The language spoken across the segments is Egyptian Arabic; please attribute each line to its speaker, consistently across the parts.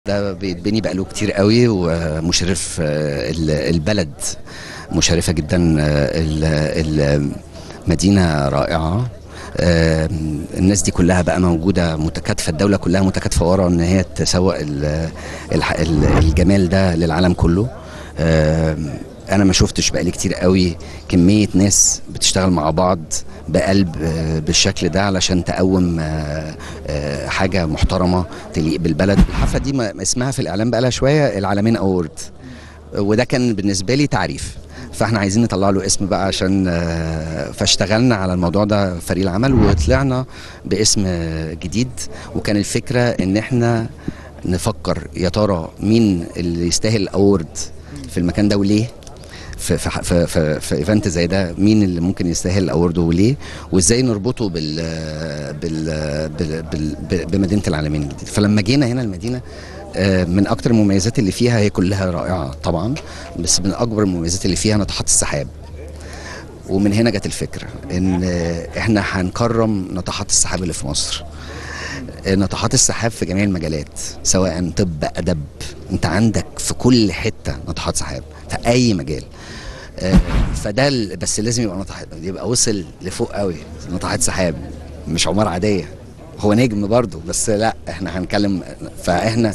Speaker 1: ده بيتبني بقاله كتير قوي ومشرف آه، ال- البلد مشرفة جدا آه، ال- المدينة رائعة آه، الناس دي كلها بقى موجودة متكاتفة الدولة كلها متكاتفة ورا ان هي تسوق ال- الح- ال- الجمال ده للعالم كله آه، انا ما شفتش بقالي كتير قوي كمية ناس بتشتغل مع بعض بقلب آه، بالشكل ده علشان تقوم آه، آه، حاجة محترمة تليق بالبلد الحفلة دي ما- اسمها في الإعلام بقالها شوية العالمين أورد وده كان بالنسبة لي تعريف فاحنا عايزين نطلع له اسم بقى عشان آه، فاشتغلنا على الموضوع ده فريق العمل وطلعنا باسم آه، جديد وكان الفكرة ان احنا نفكر يا ترى مين اللي يستاهل الاورد في المكان ده وليه في في في في, في ايفنت زي ده مين اللي ممكن يستاهل الاورد وليه وازاي نربطه بال بال, بال, بال, بال بمدينه العالمين الجديد فلما جينا هنا المدينه آه، من اكتر المميزات اللي فيها هي كلها رائعه طبعا بس من اكبر المميزات اللي فيها ناطحات السحاب ومن هنا جت الفكره ان آه، احنا هنكرم ناطحات السحاب اللي في مصر آه، ناطحات السحاب في جميع المجالات سواء طب ادب انت عندك في كل حته ناطحات سحاب في اي مجال آه، فده ال- بس لازم يبقى ناطحات يبقى وصل لفوق قوي ناطحات سحاب مش عمارة عادية هو نجم برضه بس لا احنا هنتكلم فاحنا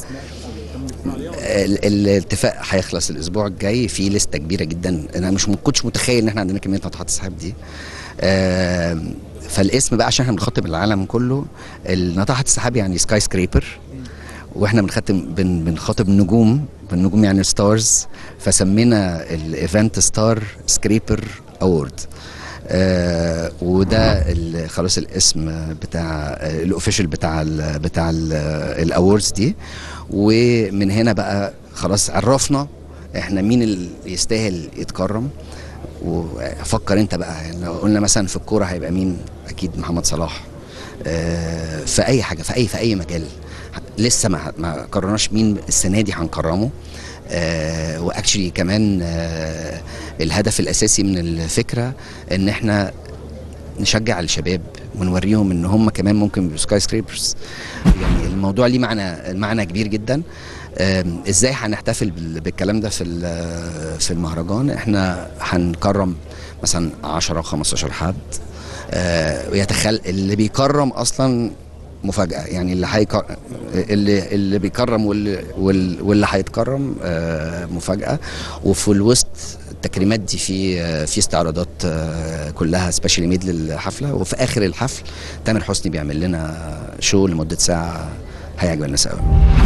Speaker 1: ال- الاتفاق هيخلص الاسبوع الجاي في لسته كبيره جدا انا مش ما كنتش متخيل ان احنا عندنا كميه ناطحات السحاب دي آم، فالاسم بقى عشان احنا بنخاطب العالم كله ناطحات السحاب يعني سكاي سكريبر واحنا بنخاطب بن بنخاطب نجوم النجوم يعني ستارز فسمينا الايفنت ستار سكريبر اوورد آه وده ال- خلاص الاسم بتاع الاوفيشال بتاع ال بتاع الاووردز دي ومن هنا بقى خلاص عرفنا احنا مين اللي يستاهل يتكرم وفكر انت بقى يعني لو قلنا مثلا في الكوره هيبقى مين اكيد محمد صلاح آه، في اي حاجه في اي في اي مجال لسه ما ما قررناش مين السنه دي هنكرمه آه واكشلي كمان آه الهدف الاساسي من الفكره ان احنا نشجع الشباب ونوريهم ان هم كمان ممكن يبقوا سكاي سكريبرز يعني الموضوع ليه معنى معنى كبير جدا آم، ازاي هنحتفل بال- بالكلام ده في ال- في المهرجان احنا هنكرم مثلا 10 15 حد آه، ويتخل اللي بيكرم اصلا مفاجاه يعني اللي هيك اللي اللي بيكرم واللي وال- واللي هيتكرم آه، مفاجاه وفي الوسط التكريمات دي في آه، في استعراضات آه، كلها سبيشالي ميد للحفله وفي اخر الحفل تامر حسني بيعمل لنا شو لمده ساعه هيعجب الناس قوي